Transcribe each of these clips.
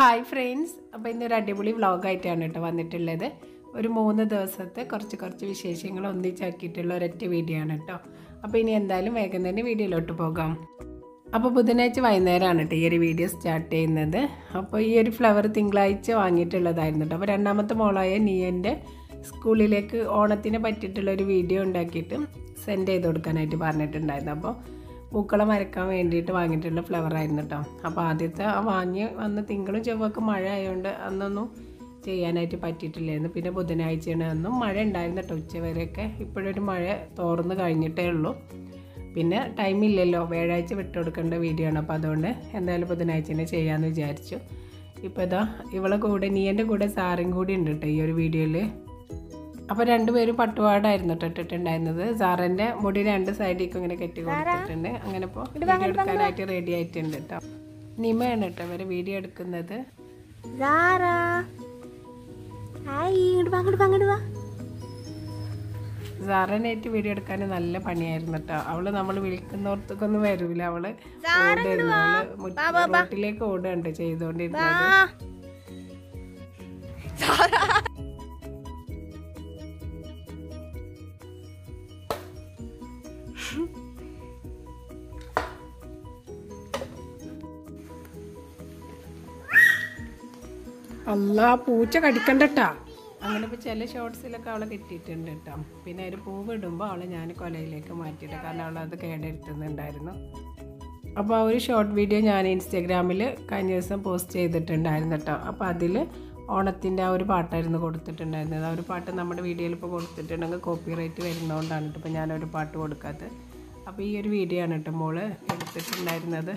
hi friends അപ്പോൾ ഇന്നൊരു അടിപൊളി വ്ളോഗായിട്ടാണ് കേട്ടോ വന്നിട്ടുള്ളത് ഒരു മൂന്ന് ദിവസത്തെ കുറച്ച് കുറച്ച് വിശേഷങ്ങൾ ഒന്നിച്ചാക്കിയിട്ടുള്ള ഒരൊറ്റ വീഡിയോ ആണ് കേട്ടോ അപ്പോൾ ഇനി എന്തായാലും വേഗം തന്നെ വീഡിയോയിലോട്ട് പോകാം അപ്പോൾ ബുധനാഴ്ച വൈകുന്നേരമാണ് കേട്ടോ ഈ ഒരു വീഡിയോ സ്റ്റാർട്ട് ചെയ്യുന്നത് അപ്പോൾ ഈ ഒരു ഫ്ലവർ തിങ്കളാഴ്ച വാങ്ങിയിട്ടുള്ളതായിരുന്നു കേട്ടോ അപ്പോൾ രണ്ടാമത്തെ മോളായ നീയൻ്റെ സ്കൂളിലേക്ക് ഓണത്തിന് പറ്റിയിട്ടുള്ള ഒരു വീഡിയോ ഉണ്ടാക്കിയിട്ട് സെൻഡ് ചെയ്ത് കൊടുക്കാനായിട്ട് പറഞ്ഞിട്ടുണ്ടായിരുന്നു അപ്പോൾ പൂക്കളം വരക്കാൻ വേണ്ടിയിട്ട് വാങ്ങിയിട്ടുള്ള ഫ്ലവർ ആയിരുന്നു കേട്ടോ അപ്പോൾ ആദ്യത്തെ ആ വാങ്ങി വന്ന് തിങ്കളും ചൊവ്വൊക്കെ മഴ ആയതുകൊണ്ട് അന്നൊന്നും ചെയ്യാനായിട്ട് പറ്റിയിട്ടില്ലായിരുന്നു പിന്നെ ബുധനാഴ്ചയാണ് അന്നും മഴ ഉണ്ടായിരുന്നു കേട്ടോ ഉച്ച വരെയൊക്കെ ഇപ്പോഴൊരു മഴ തോർന്ന് കഴിഞ്ഞിട്ടേ ഉള്ളൂ പിന്നെ ടൈമില്ലല്ലോ വ്യാഴാഴ്ച വിട്ടു കൊടുക്കേണ്ട വീഡിയോ ആണ് അപ്പോൾ അതുകൊണ്ട് എന്തായാലും ബുധനാഴ്ച തന്നെ ചെയ്യാമെന്ന് വിചാരിച്ചു ഇപ്പോൾ ഇതാ ഇവളെ കൂടെ നീയൻ്റെ കൂടെ സാറും കൂടി ഉണ്ട് കേട്ടോ ഈ ഒരു വീഡിയോയിൽ അപ്പോൾ രണ്ടുപേരും പട്ടുപാടായിരുന്നു കേട്ടോ ഇട്ടിട്ടുണ്ടായിരുന്നത് സാറിൻ്റെ മുടി രണ്ട് സൈഡിലേക്കും ഇങ്ങനെ കെട്ടി കൊടുത്തിട്ടുണ്ട് അങ്ങനെ ഇപ്പോൾ വീഡിയോ എടുക്കാനായിട്ട് റെഡി ആയിട്ടുണ്ട് കേട്ടോ നിമയാണ് കേട്ടോ ഇവരെ വീഡിയോ എടുക്കുന്നത് സാറ ഹായ് ഇങ്ങോട്ട് വാ അങ്ങോട്ട് വാ അങ്ങോട്ട് വാ സാറിനായിട്ട് വീഡിയോ എടുക്കാൻ നല്ല പണിയായിരുന്നു കേട്ടോ അവള് നമ്മൾ വിളിക്കുന്നോടത്തേക്കൊന്നും വരൂല അവള് ഓടായിരുന്നു അവള് മുറ്റ- റോട്ടിലേക്ക് ഓടുകയുണ്ട് ചെയ്തുകൊണ്ടിരുന്നത് അല്ല പൂച്ച കടിക്കണ്ടട്ടാ അങ്ങനെ ഇപ്പോൾ ചില ഷോർട്സിലൊക്കെ അവളെ കിട്ടിയിട്ടുണ്ട് കേട്ടോ പിന്നെ ഒരു പൂവ് ഇടുമ്പോൾ അവളെ ഞാൻ കൊലയിലേക്ക് മാറ്റിയിട്ട് കാരണം അവൾ അത് കേടെടുത്തുന്നുണ്ടായിരുന്നു അപ്പോൾ ആ ഒരു ഷോർട്ട് വീഡിയോ ഞാൻ ഇൻസ്റ്റാഗ്രാമിൽ കഴിഞ്ഞ ദിവസം പോസ്റ്റ് ചെയ്തിട്ടുണ്ടായിരുന്നു കേട്ടോ അപ്പോൾ അതിൽ ഓണത്തിൻ്റെ ആ ഒരു പാട്ടായിരുന്നു കൊടുത്തിട്ടുണ്ടായിരുന്നത് ആ ഒരു പാട്ട് നമ്മുടെ വീഡിയോയിൽ ഇപ്പോൾ കൊടുത്തിട്ടുണ്ടെങ്കിൽ കോപ്പി റൈറ്റ് വരുന്നതുകൊണ്ടാണ് കേട്ടോ ഇപ്പോൾ ഞാനൊരു പാട്ട് കൊടുക്കാത്തത് അപ്പോൾ ഈ ഒരു വീഡിയോ ആണ് കേട്ടോ മോള് എടുത്തിട്ടുണ്ടായിരുന്നത്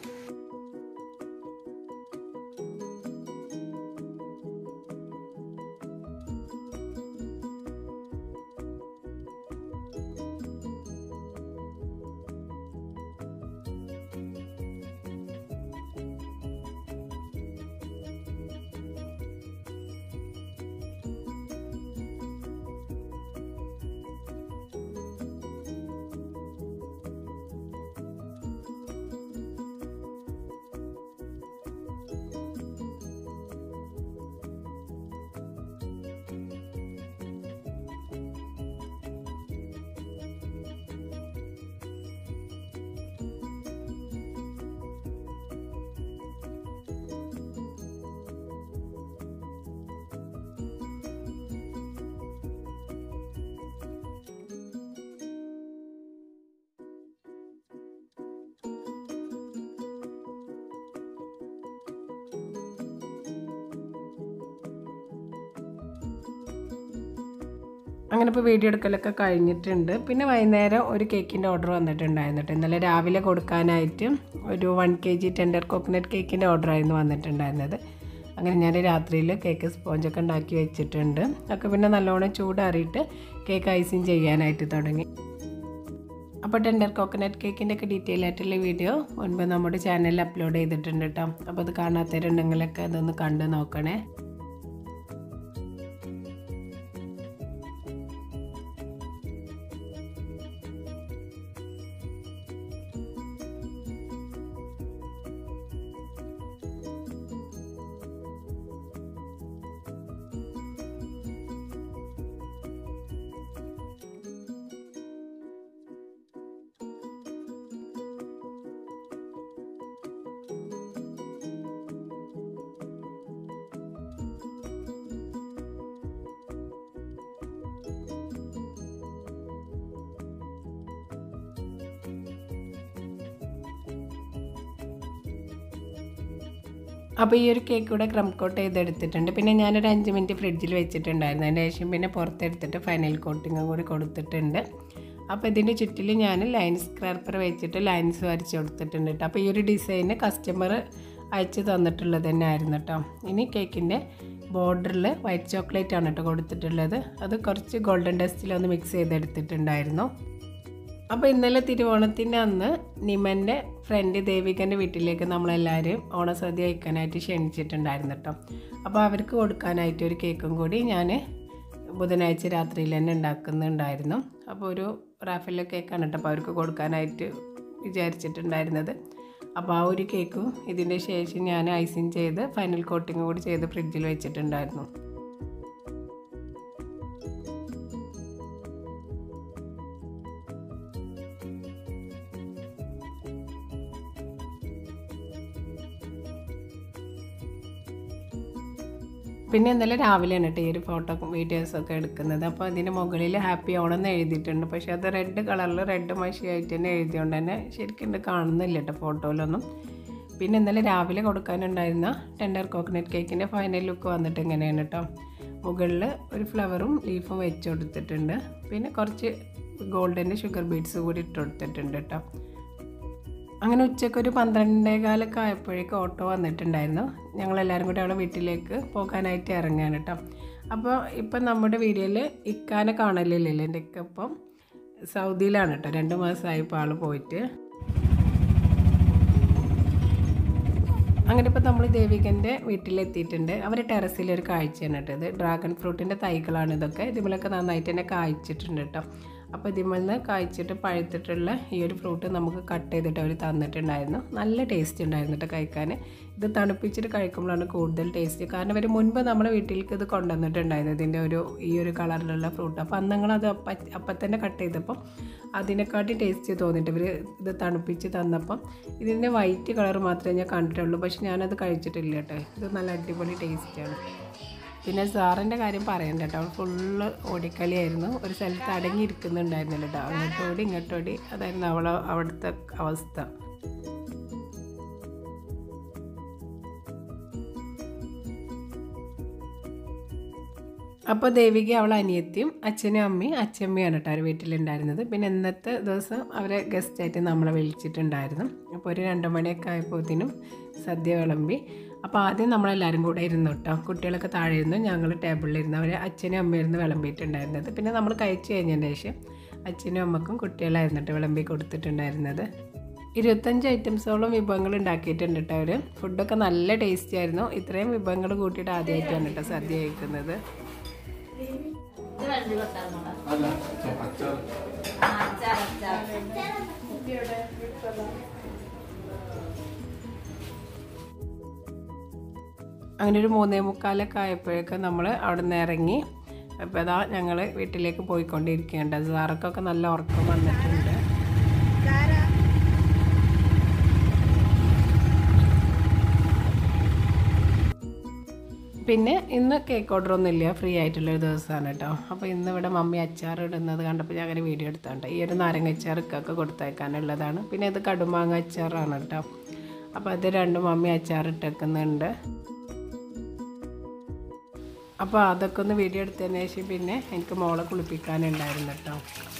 അങ്ങനെ ഇപ്പോൾ വീഡിയോ എടുക്കലൊക്കെ കഴിഞ്ഞിട്ടുണ്ട് പിന്നെ വൈകുന്നേരം ഒരു കേക്കിൻ്റെ ഓർഡർ വന്നിട്ടുണ്ടായിരുന്നു കേട്ടോ ഇന്നലെ രാവിലെ കൊടുക്കാനായിട്ട് ഒരു one K G tender coconut കേക്കിൻ്റെ ഓർഡർ ആയിരുന്നു വന്നിട്ടുണ്ടായിരുന്നത് അങ്ങനെ ഞാൻ രാത്രിയിൽ കേക്ക് സ്പോഞ്ചൊക്കെ ഉണ്ടാക്കി വെച്ചിട്ടുണ്ട് ഒക്കെ പിന്നെ നല്ലോണം ചൂടാറിയിട്ട് കേക്ക് ഐസിങ് ചെയ്യാനായിട്ട് തുടങ്ങി അപ്പോൾ ടെൻഡർ കോക്കനട്ട് കേക്കിൻ്റെ ഒക്കെ ഡീറ്റെയിൽ ആയിട്ടുള്ള വീഡിയോ മുൻപ് നമ്മുടെ ചാനലിൽ അപ്ലോഡ് ചെയ്തിട്ടുണ്ട് കേട്ടോ അപ്പോൾ അത് കാണാത്തവരുണ്ടെങ്കിലൊക്കെ അതൊന്ന് കണ്ട് നോക്കണേ അപ്പോൾ ഈ ഒരു കേക്ക് കൂടെ ക്രം കോട്ട് ചെയ്തെടുത്തിട്ടുണ്ട് പിന്നെ ഞാനൊരു അഞ്ച് മിനിറ്റ് ഫ്രിഡ്ജിൽ വെച്ചിട്ടുണ്ടായിരുന്നു അതിന് ശേഷം പിന്നെ പുറത്തെടുത്തിട്ട് ഫൈനൽ കോട്ടിങ്ങും കൂടി കൊടുത്തിട്ടുണ്ട് അപ്പോൾ ഇതിൻ്റെ ചുറ്റിൽ ഞാൻ ലൈൻ സ്ക്രാപ്പർ വെച്ചിട്ട് ലൈൻസ് വരച്ച് കൊടുത്തിട്ടുണ്ട് കേട്ടോ അപ്പോൾ ഈ ഒരു ഡിസൈന് കസ്റ്റമർ അയച്ചു തന്നിട്ടുള്ളത് തന്നെ ആയിരുന്നു കേട്ടോ ഇനി കേക്കിൻ്റെ ബോർഡറിൽ വൈറ്റ് ചോക്ലേറ്റ് ആണ് കേട്ടോ കൊടുത്തിട്ടുള്ളത് അത് കുറച്ച് ഗോൾഡൻ ഡസ്റ്റിലൊന്ന് മിക്സ് ചെയ്തെടുത്തിട്ടുണ്ടായിരുന്നു അപ്പോൾ ഇന്നലെ തിരുവോണത്തിൻ്റെ അന്ന് നിമൻ്റെ ഫ്രണ്ട് ദേവികൻ്റെ വീട്ടിലേക്ക് നമ്മളെല്ലാവരും ഓണസദ്യ കഴിക്കാനായിട്ട് ക്ഷണിച്ചിട്ടുണ്ടായിരുന്നു കേട്ടോ അപ്പോൾ അവർക്ക് കൊടുക്കാനായിട്ട് ഒരു കേക്കും കൂടി ഞാൻ ബുധനാഴ്ച രാത്രിയിൽ തന്നെ ഉണ്ടാക്കുന്നുണ്ടായിരുന്നു അപ്പോൾ ഒരു റാഫിലെ കേക്കാണ് കേട്ടോ അപ്പോൾ അവർക്ക് കൊടുക്കാനായിട്ട് വിചാരിച്ചിട്ടുണ്ടായിരുന്നത് അപ്പോൾ ആ ഒരു കേക്കും ഇതിൻ്റെ ശേഷം ഞാൻ ഐസിങ് ചെയ്ത് ഫൈനൽ കോട്ടിങ് കൂടി ചെയ്ത് ഫ്രിഡ്ജിൽ വെച്ചിട്ടുണ്ടായിരുന്നു പിന്നെ ഇന്നലെ രാവിലെയാണ് കേട്ടോ ഈ ഒരു ഫോട്ടോ വീഡിയോസൊക്കെ എടുക്കുന്നത് അപ്പോൾ അതിന് മുകളിൽ ഹാപ്പി ഓണം എന്ന് എഴുതിയിട്ടുണ്ട് പക്ഷേ അത് റെഡ് കളറിൽ റെഡ് മഷിയായിട്ട് തന്നെ എഴുതിയോണ്ട് തന്നെ ശരിക്കും ഇത് കാണുന്നില്ല കേട്ടോ ഫോട്ടോയിലൊന്നും പിന്നെ ഇന്നലെ രാവിലെ കൊടുക്കാനുണ്ടായിരുന്ന ടെൻഡർ കോക്കനട്ട് കേക്കിൻ്റെ ഫൈനൽ ലുക്ക് വന്നിട്ട് ഇങ്ങനെയാണ് കേട്ടോ മുകളിൽ ഒരു ഫ്ലവറും ലീഫും വെച്ച് കൊടുത്തിട്ടുണ്ട് പിന്നെ കുറച്ച് ഗോൾഡൻ്റെ ഷുഗർ ബീഡ്സ് കൂടി ഇട്ട് കൊടുത്തിട്ടുണ്ട് കേട്ടോ അങ്ങനെ ഉച്ചയ്ക്ക് ഒരു പന്ത്രണ്ടേ കാലൊക്കെ ആയപ്പോഴേക്കും ഓട്ടോ വന്നിട്ടുണ്ടായിരുന്നു ഞങ്ങളെല്ലാവരും കൂടി അവളെ വീട്ടിലേക്ക് പോകാനായിട്ട് ഇറങ്ങുകയാണ് കേട്ടോ അപ്പോൾ ഇപ്പം നമ്മുടെ വീഡിയോയിൽ ഇക്കാനെ കാണലില്ലല്ലോ എൻ്റെ ഇക്ക ഇപ്പം സൗദിയിലാണ് കേട്ടോ രണ്ട് മാസമായി ഇപ്പോൾ ആൾ പോയിട്ട് അങ്ങനെ ഇപ്പോൾ നമ്മൾ ദേവികൻ്റെ വീട്ടിലെത്തിയിട്ടുണ്ട് അവർ ടെറസിൽ ഒരു കാഴ്ചയാണ് കേട്ടോ ഇത് ഡ്രാഗൺ ഫ്രൂട്ടിൻ്റെ തൈകളാണ് ഇതൊക്കെ ഇതിമലൊക്കെ നന്നായിട്ട് തന്നെ കായ്ച്ചിട്ടുണ്ട് കേട്ടോ അപ്പോൾ ഇതിൽ നിന്ന് കായ്ച്ചിട്ട് പഴുത്തിട്ടുള്ള ഈ ഒരു ഫ്രൂട്ട് നമുക്ക് കട്ട് ചെയ്തിട്ട് അവർ തന്നിട്ടുണ്ടായിരുന്നു നല്ല ടേസ്റ്റ് ഉണ്ടായിരുന്നു കേട്ടോ കഴിക്കാൻ ഇത് തണുപ്പിച്ചിട്ട് കഴിക്കുമ്പോഴാണ് കൂടുതൽ ടേസ്റ്റ് കാരണം ഇവർ മുൻപ് നമ്മുടെ വീട്ടിലേക്ക് ഇത് കൊണ്ടുവന്നിട്ടുണ്ടായിരുന്നു ഇതിൻ്റെ ഒരു ഈ ഒരു കളറിലുള്ള ഫ്രൂട്ട് അപ്പോൾ അന്ന് ഞങ്ങളത് അപ്പം അപ്പം തന്നെ കട്ട് ചെയ്തപ്പോൾ അതിനെക്കാട്ടി ടേസ്റ്റ് തോന്നിയിട്ട് ഇവർ ഇത് തണുപ്പിച്ച് തന്നപ്പം ഇതിൻ്റെ വൈറ്റ് കളർ മാത്രമേ ഞാൻ കണ്ടിട്ടുള്ളൂ പക്ഷെ ഞാനത് കഴിച്ചിട്ടില്ല കേട്ടോ ഇത് നല്ല അടിപൊളി ടേസ്റ്റാണ് പിന്നെ സാറിൻ്റെ കാര്യം പറയണ്ട കേട്ടോ അവൾ ഫുള്ള് ഓടിക്കളിയായിരുന്നു ഒരു സ്ഥലത്ത് അടങ്ങിയിരിക്കുന്നുണ്ടായിരുന്നില്ല കേട്ടോ അങ്ങോട്ടോടി ഇങ്ങോട്ടോടി അതായിരുന്നു അവൾ അവിടുത്തെ അവസ്ഥ അപ്പോൾ ദേവിക അവൾ അനിയത്തിയും അച്ഛനും അമ്മയും അച്ഛമ്മയാണ് കേട്ടോ അവർ വീട്ടിലുണ്ടായിരുന്നത് പിന്നെ ഇന്നത്തെ ദിവസം അവരെ ഗസ്റ്റായിട്ട് നമ്മളെ വിളിച്ചിട്ടുണ്ടായിരുന്നു അപ്പോൾ ഒരു രണ്ട് മണിയൊക്കെ ആയപ്പോഴത്തേനും സദ്യ വിളമ്പി അപ്പോൾ ആദ്യം നമ്മളെല്ലാവരും കൂടെ ഇരുന്നു കേട്ടോ കുട്ടികളൊക്കെ താഴെ ഇരുന്നു ഞങ്ങൾ ടേബിളിലിരുന്നു അവർ അച്ഛനും അമ്മയായിരുന്നു വിളമ്പിയിട്ടുണ്ടായിരുന്നത് പിന്നെ നമ്മൾ കഴിച്ചു കഴിഞ്ഞതിന് ശേഷം അച്ഛനും അമ്മക്കും കുട്ടികളായിരുന്നു കേട്ടോ വിളമ്പി കൊടുത്തിട്ടുണ്ടായിരുന്നത് ഇരുപത്തഞ്ച് ഐറ്റംസോളം വിഭവങ്ങൾ ഉണ്ടാക്കിയിട്ടുണ്ട് കേട്ടോ അവർ ഫുഡൊക്കെ നല്ല ടേസ്റ്റി ആയിരുന്നു ഇത്രയും വിഭവങ്ങൾ കൂട്ടിയിട്ട് ആദ്യമായിട്ടാണ് കേട്ടോ സദ്യ കഴിക്കുന്നത് അങ്ങനെ ഒരു മൂന്നേ മുക്കാലൊക്കെ ആയപ്പോഴേക്കും നമ്മൾ അവിടെ നിന്ന് ഇറങ്ങി അപ്പോൾ അതാ ഞങ്ങൾ വീട്ടിലേക്ക് പോയിക്കൊണ്ടിരിക്കുകയുണ്ട് സാറക്കൊക്കെ നല്ല ഉറക്കം വന്നിട്ടുണ്ട് പിന്നെ ഇന്ന് കേക്ക് ഓർഡർ ഒന്നുമില്ല ഫ്രീ ആയിട്ടുള്ളൊരു ദിവസമാണ് കേട്ടോ അപ്പോൾ ഇന്ന് ഇവിടെ മമ്മി അച്ചാർ ഇടുന്നത് കണ്ടപ്പോൾ ഞാൻ അങ്ങനെ വീഡിയോ എടുത്തോണ്ട് ഈ ഒരു നാരങ്ങ അച്ചാർ ഇക്കൊക്കെ കൊടുത്തേക്കാനുള്ളതാണ് പിന്നെ ഇത് കടുമാങ്ങ അച്ചാറാണ് കേട്ടോ അപ്പോൾ അത് രണ്ടും മമ്മി അച്ചാർ ഇട്ടേക്കുന്നുണ്ട് അപ്പോൾ അതൊക്കെ ഒന്ന് വീഡിയോ എടുത്തതിന് ശേഷം പിന്നെ എനിക്ക് മോളെ കുളിപ്പിക്കാനുണ്ടായിരുന്നു കേട്ടോ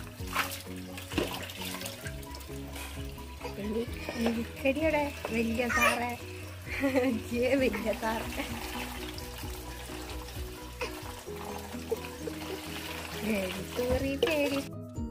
എനിക്കടിയുടെ വലിയ സാറേ ജേ വലിയ സാറേ പേടി പേടി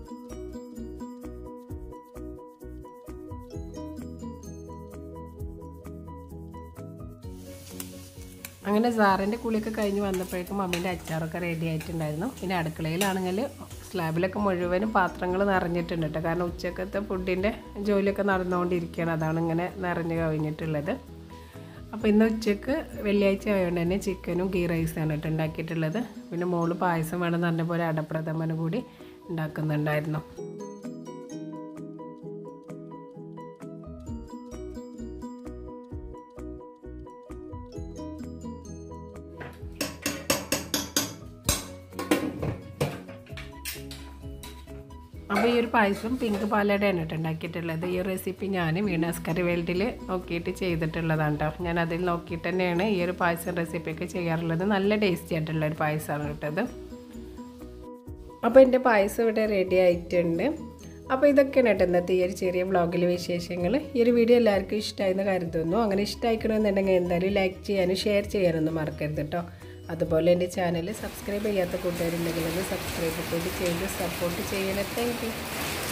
അങ്ങനെ സാറിൻ്റെ കുളിയൊക്കെ കഴിഞ്ഞ് വന്നപ്പോഴേക്കും മമ്മീൻ്റെ അച്ചാറൊക്കെ റെഡി ആയിട്ടുണ്ടായിരുന്നു പിന്നെ അടുക്കളയിലാണെങ്കിൽ സ്ലാബിലൊക്കെ മുഴുവനും പാത്രങ്ങൾ നിറഞ്ഞിട്ടുണ്ട് കേട്ടോ കാരണം ഉച്ചക്കത്തെ ഫുഡിൻ്റെ ജോലിയൊക്കെ നടന്നുകൊണ്ടിരിക്കുകയാണ് അതാണ് ഇങ്ങനെ നിറഞ്ഞു കഴിഞ്ഞിട്ടുള്ളത് അപ്പോൾ ഇന്ന് ഉച്ചക്ക് വെള്ളിയാഴ്ച ആയതുകൊണ്ട് തന്നെ ചിക്കനും ഗീ റൈസാണ് കേട്ടോ ഉണ്ടാക്കിയിട്ടുള്ളത് പിന്നെ മോള് പായസം വേണമെന്ന് പറഞ്ഞ പോലെ അടപ്രഥമനും കൂടി ഉണ്ടാക്കുന്നുണ്ടായിരുന്നു അപ്പോൾ ഈ ഒരു പായസം പിങ്ക് പാലടയാണ് കേട്ടോ ഉണ്ടാക്കിയിട്ടുള്ളത് ഈ റെസിപ്പി ഞാൻ വീണാസ് കറി വേൾഡിൽ നോക്കിയിട്ട് ചെയ്തിട്ടുള്ളതാണ് കേട്ടോ ഞാൻ അതിൽ നോക്കിയിട്ട് തന്നെയാണ് ഈ ഒരു പായസം റെസിപ്പിയൊക്കെ ചെയ്യാറുള്ളത് നല്ല ടേസ്റ്റി ആയിട്ടുള്ള ഒരു പായസമാണ് കേട്ടത് അപ്പോൾ എൻ്റെ പായസം ഇവിടെ റെഡി ആയിട്ടുണ്ട് അപ്പോൾ ഇതൊക്കെയാണ് കേട്ടോ ഇന്നത്തെ ഈ ഒരു ചെറിയ വ്ളോഗിലെ വിശേഷങ്ങൾ ഈ ഒരു വീഡിയോ എല്ലാവർക്കും ഇഷ്ടമായെന്ന് കരുതുന്നു അങ്ങനെ ഇഷ്ടമായിക്കണമെന്നുണ്ടെങ്കിൽ എന്തായാലും ലൈക്ക് ചെയ്യാനും ഷെയർ ചെയ്യാനൊന്നും മറക്കരുത് കേട്ടോ അതുപോലെ എൻ്റെ ചാനൽ സബ്സ്ക്രൈബ് ചെയ്യാത്ത കൂട്ടുകാരുണ്ടെങ്കിൽ ഒന്ന് സബ്സ്ക്രൈബ് കൂടി ചെയ്ത് സപ്പോർട്ട് ചെയ്യണേ താങ്ക് യു